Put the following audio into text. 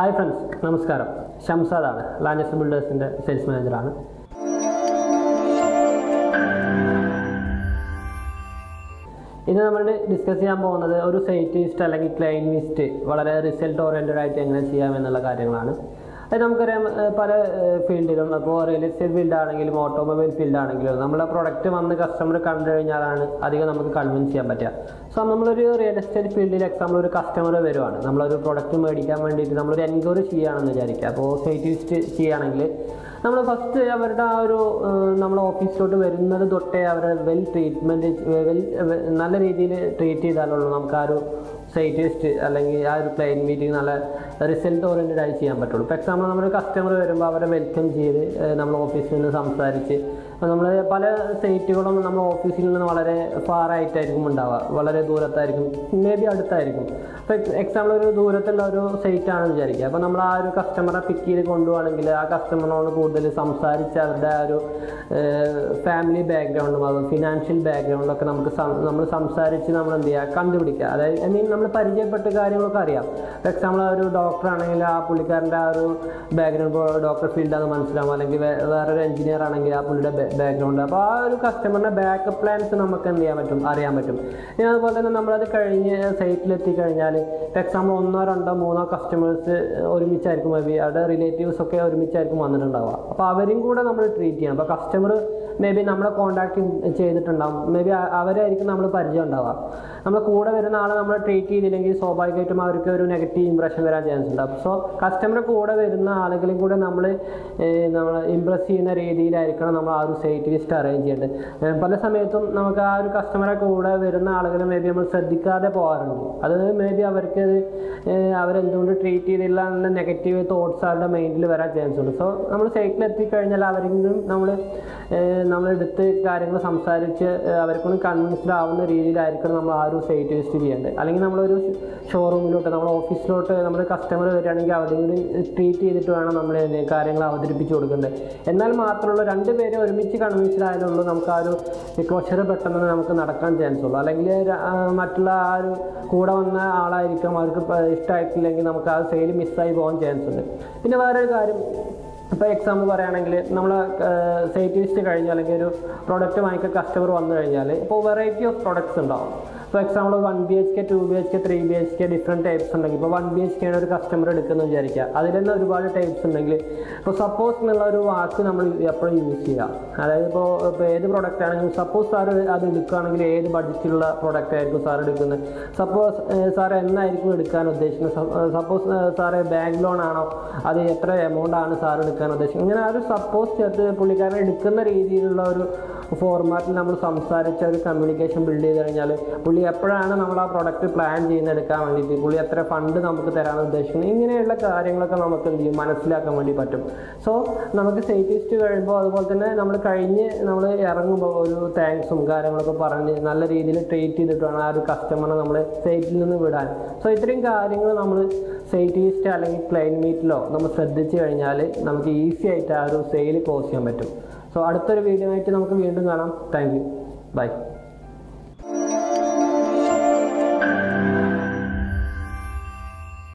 hi friends നമസ്കാരം ഷംസാദാണ് ലാൻഡസ് ബിൽഡേഴ്സിൻ്റെ sales മാനേജറാണ് ഇന്ന് നമ്മൾ ഡിസ്കസ് ചെയ്യാൻ പോകുന്നത് ഒരു സൈറ്റ് ലിസ്റ്റ് അല്ലെങ്കിൽ ക്ലൈൻ ലിസ്റ്റ് വളരെ റിസൾട്ട് ഓറിയൻറ്റഡ് ആയിട്ട് എങ്ങനെ ചെയ്യാം എന്നുള്ള കാര്യങ്ങളാണ് അത് നമുക്കറിയാം ഏഹ് പല ഫീൽഡിലും അപ്പോൾ റിയൽ എസ്റ്റേറ്റ് ഫീൽഡ് ആണെങ്കിലും ഓട്ടോമൊബൈൽ ഫീൽഡ് ആണെങ്കിലും നമ്മളെ പ്രൊഡക്റ്റ് വന്ന് കസ്റ്റമർ കണ്ടു കഴിഞ്ഞാലാണ് അധികം നമുക്ക് കൺവിൻസ് ചെയ്യാൻ പറ്റുക സോ നമ്മളൊരു റിയൽ എസ്റ്റേറ്റ് ഫീൽഡിൽ എക്സാമ്പിൾ ഒരു കസ്റ്റമർ വരുവാണ് നമ്മളൊരു പ്രൊഡക്റ്റ് മേടിക്കാൻ വേണ്ടിയിട്ട് നമ്മളൊരു എൻക്വയറി ചെയ്യുകയാണെന്ന് വിചാരിക്കുക അപ്പോൾ സൈറ്റ് ലിസ്റ്റ് ചെയ്യുകയാണെങ്കിൽ നമ്മൾ ഫസ്റ്റ് അവരുടെ ആ ഒരു നമ്മൾ ഓഫീസിലോട്ട് വരുന്നത് തൊട്ടേ അവരെ വെൽ ട്രീറ്റ്മെൻറ്റ് വെൽ നല്ല രീതിയിൽ ട്രീറ്റ് ചെയ്താലുള്ളൂ നമുക്ക് ആ ഒരു സൈറ്റ് ലിസ്റ്റ് അല്ലെങ്കിൽ ആ ഒരു ക്ലൈൻ മീറ്റിംഗ് നല്ല റിസൾട്ട് ഓറിയൻറ്റഡ് ആയി ചെയ്യാൻ പറ്റുള്ളൂ ഇപ്പോൾ എക്സാമ്പിൾ നമ്മൾ കസ്റ്റമർ വരുമ്പോൾ അവരെ വെൽക്കം ചെയ്ത് നമ്മൾ ഓഫീസിൽ നിന്ന് സംസാരിച്ച് നമ്മൾ പല സൈറ്റുകളും നമ്മൾ ഓഫീസിൽ നിന്ന് വളരെ ഫാർ ആയിട്ടായിരിക്കും ഉണ്ടാവുക വളരെ ദൂരത്തായിരിക്കും മേ ബി അടുത്തായിരിക്കും അപ്പോൾ എക്സാമ്പിൾ ഒരു ദൂരത്തുള്ള ഒരു സൈറ്റ് ആണെന്ന് വിചാരിക്കുക അപ്പോൾ നമ്മൾ ആ ഒരു കസ്റ്റമറെ പിക്ക് ചെയ്ത് കൊണ്ടുപോകണമെങ്കിൽ ആ കസ്റ്റമറിനോട് കൂടുതൽ സംസാരിച്ച് അവരുടെ ആ ഒരു ഫാമിലി ബാക്ക്ഗ്രൗണ്ടും അത് ഫിനാൻഷ്യൽ ബാക്ക്ഗ്രൗണ്ടൊക്കെ നമുക്ക് നമ്മൾ സംസാരിച്ച് നമ്മൾ എന്ത് ചെയ്യുക കണ്ടുപിടിക്കുക അതായത് ഐ മീൻ നമ്മൾ പരിചയപ്പെട്ട കാര്യങ്ങളൊക്കെ അറിയാം ഫോർ എക്സാമ്പിൾ ആ ഒരു ഡോക്ടർ ആണെങ്കിൽ ആ പുള്ളിക്കാരൻ്റെ ആ ഒരു ബാക്ക്ഗ്രൗണ്ട് ഡോക്ടർ ഫീൽഡാണെന്ന് മനസ്സിലാവും അല്ലെങ്കിൽ വേ- വേറൊരു എഞ്ചിനീയർ ആണെങ്കിൽ ആ പുള്ളിയുടെ ബാക്ക്ഗ്രൗണ്ട് അപ്പോൾ ആ ഒരു കസ്റ്റമറിൻ്റെ ബാക്കപ്പ് പ്ലാൻസ് നമുക്ക് എന്ത് ചെയ്യാൻ പറ്റും അറിയാൻ പറ്റും ഇനി അതുപോലെ തന്നെ നമ്മളത് കഴിഞ്ഞ് സൈറ്റിലെത്തി കഴിഞ്ഞാൽ എക്സാമ്പിൾ ഒന്നോ രണ്ടോ മൂന്നോ കസ്റ്റമേഴ്സ് ഒരുമിച്ചായിരിക്കും മേ ബി അവരുടെ റിലേറ്റീവ്സ് ഒക്കെ ഒരുമിച്ചായിരിക്കും വന്നിട്ടുണ്ടാവുക അപ്പോൾ അവരും കൂടെ നമ്മൾ ട്രീറ്റ് ചെയ്യണം അപ്പോൾ കസ്റ്റമർ മേ ബി നമ്മളെ കോൺടാക്ട് ചെയ്തിട്ടുണ്ടാവും മേ ബി അവരായിരിക്കും നമ്മൾ പരിചയം ഉണ്ടാവുക നമ്മൾ കൂടെ വരുന്ന ആളെ നമ്മൾ ട്രീറ്റ് ചെയ്തില്ലെങ്കിൽ സ്വാഭാവികമായിട്ടും അവർക്ക് ഒരു നെഗറ്റീവ് ഇമ്പ്രഷൻ വരാൻ ചാൻസ് ഉണ്ടാവും സോ കസ്റ്റമറെ കൂടെ വരുന്ന ആളുകളെയും കൂടെ നമ്മൾ നമ്മൾ ഇമ്പ്രസ് ചെയ്യുന്ന രീതിയിലായിരിക്കണം നമ്മൾ ആ ഒരു സൈറ്റ് ലിസ്റ്റ് അറേഞ്ച് ചെയ്യേണ്ടത് ഏഹ് പല സമയത്തും നമുക്ക് ആ ഒരു കസ്റ്റമറെ കൂടെ വരുന്ന ആളുകളെ മേ ബി നമ്മൾ ശ്രദ്ധിക്കാതെ പോകാറുണ്ട് അത് മേ ബി അവർക്ക് അത് ഏഹ് അവരെന്തുകൊണ്ട് ട്രീറ്റ് ചെയ്തില്ല എന്ന നെഗറ്റീവ് തോട്ട്സ് അവരുടെ മൈൻഡിൽ വരാൻ ചാൻസ് ഉണ്ട് സോ നമ്മൾ സൈറ്റിൽ എത്തിക്കഴിഞ്ഞാൽ അവരെങ്കിലും നമ്മൾ നമ്മളെടുത്ത് കാര്യങ്ങൾ സംസാരിച്ച് ഏഹ് അവർക്കൊന്ന് കൺവിൻസ്ഡ് ആവുന്ന രീതിയിലായിരിക്കണം നമ്മൾ ആ ഒരു സൈറ്റ് ലിസ്റ്റ് ചെയ്യേണ്ടത് അല്ലെങ്കിൽ നമ്മളൊരു ഷോറൂമിലോട്ട് നമ്മുടെ ഓഫീസിലോട്ട് നമ്മുടെ കസ്റ്റമർ വരികയാണെങ്കിൽ അവരെങ്കിലും ട്രീറ്റ് ചെയ്തിട്ട് വേണം നമ്മൾ എന്ത് കാര്യങ്ങൾ അവതരിപ്പിച്ച് കൊടുക്കേണ്ടത് എന്നാൽ മാത്രമുള്ള രണ്ട് പേരെ ഒരുമിച്ച് കൺവിൻസ്ഡ് ആയാലുള്ളൂ നമുക്ക് ആ ഒരു ക്ലോഷർ പെട്ടെന്ന് നമുക്ക് നടക്കാൻ ചാൻസ് ഉള്ളൂ അല്ലെങ്കിൽ ര- ആ മറ്റുള്ള ആ ഒരു കൂടെ വന്ന ആളായിരിക്കും അവർക്ക് പ- ഇഷ്ടമായിട്ടില്ലെങ്കിൽ നമുക്ക് ആ സെയിൽ മിസ്സായി പോകാൻ ചാൻസ് ഉണ്ട് പിന്നെ വേറൊരു കാര്യം ഇപ്പോൾ എക്സാമ്പിൾ പറയുകയാണെങ്കിൽ നമ്മൾ സൈറ്റ് ലിസ്റ്റ് കഴിഞ്ഞാൽ അല്ലെങ്കിൽ ഒരു പ്രോഡക്റ്റ് വാങ്ങിക്കാൻ കസ്റ്റമർ വന്നു കഴിഞ്ഞാൽ ഇപ്പോൾ വെറൈറ്റി ഓഫ് പ്രോഡക്ട്സ് ഉണ്ടാവും ഇപ്പോൾ example one B H K two B H K three B H K different types ഉണ്ടെങ്കിൽ ഇപ്പോൾ വൺ ബി എച്ച് കെ ആണ് ഒരു കസ്റ്റമർ എടുക്കുന്നത് വിചാരിക്കുക അതിൽ തന്നെ ഒരുപാട് ടൈപ്സ് ഉണ്ടെങ്കിൽ ഇപ്പോൾ സപ്പോസ് എന്നുള്ള ഒരു വാക്ക് നമ്മൾ എപ്പോഴും യൂസ് ചെയ്യുക അതായത് ഇപ്പോൾ ഇപ്പോൾ ഏത് പ്രോഡക്റ്റ് ആണെങ്കിലും സപ്പോസ് സാർ അത് എടുക്കുകയാണെങ്കിൽ ഏത് ബഡ്ജറ്റിലുള്ള പ്രോഡക്റ്റ് ആയിരിക്കും സാർ എടുക്കുന്നത് സപ്പോസ് സാർ എന്നായിരിക്കും എടുക്കാൻ ഉദ്ദേശിക്കുന്നത് സപ്പോസ് സാറ് ബാങ്ക് ലോൺ ആണോ അത് എത്ര എമൗണ്ട് ആണ് സാർ എടുക്കാൻ ഉദ്ദേശിക്കുന്നത് ഇങ്ങനെ ആ ഒരു സപ്പോസ് ചേർത്ത് പുള്ളിക്കാരൻ എടുക്കുന്ന രീതിയിലുള്ള ഒരു ഫോർമാറ്റിൽ നമ്മൾ സംസാരിച്ച ഒരു കമ്മ്യൂണിക്കേഷൻ ബിൽഡ് ചെയ്ത് കഴിഞ്ഞാൽ പുള്ളി എപ്പോഴാണ് നമ്മൾ ആ പ്രൊഡക്റ്റ് പ്ലാൻ ചെയ്യുന്ന എടുക്കാൻ വേണ്ടിയിട്ട് പുള്ളി എത്ര ഫണ്ട് നമുക്ക് തരാൻ ഉദ്ദേശിക്കുന്നത് ഇങ്ങനെയുള്ള കാര്യങ്ങളൊക്കെ നമുക്ക് എന്ത് ചെയ്യും മനസ്സിലാക്കാൻ വേണ്ടി പറ്റും സോ നമുക്ക് സൈറ്റിസ്റ്റ് കഴിയുമ്പോൾ അതുപോലെ തന്നെ നമ്മൾ കഴിഞ്ഞ് നമ്മൾ ഇറങ്ങുമ്പോൾ ഒരു താങ്ക്സും കാര്യങ്ങളൊക്കെ പറഞ്ഞ് നല്ല രീതിയിൽ ട്രീറ്റ് ചെയ്തിട്ട് വേണം ആ ഒരു കസ്റ്റമറെ നമ്മൾ സൈറ്റിൽ നിന്ന് വിടാൻ സോ ഇത്രയും കാര്യങ്ങൾ നമ്മൾ സൈറ്റിസ്റ്റ് അല്ലെങ്കിൽ ക്ലൈൻ മീറ്റിലോ നമ്മൾ ശ്രദ്ധിച്ചു കഴിഞ്ഞാൽ നമുക്ക് ഈസി ആയിട്ട് ആ ഒരു സെയിൽ ക്ലോസ് ചെയ്യാൻ പറ്റും സോ അടുത്തൊരു വീഡിയോ ആയിട്ട് നമുക്ക് വീണ്ടും കാണാം താങ്ക് യു ബൈ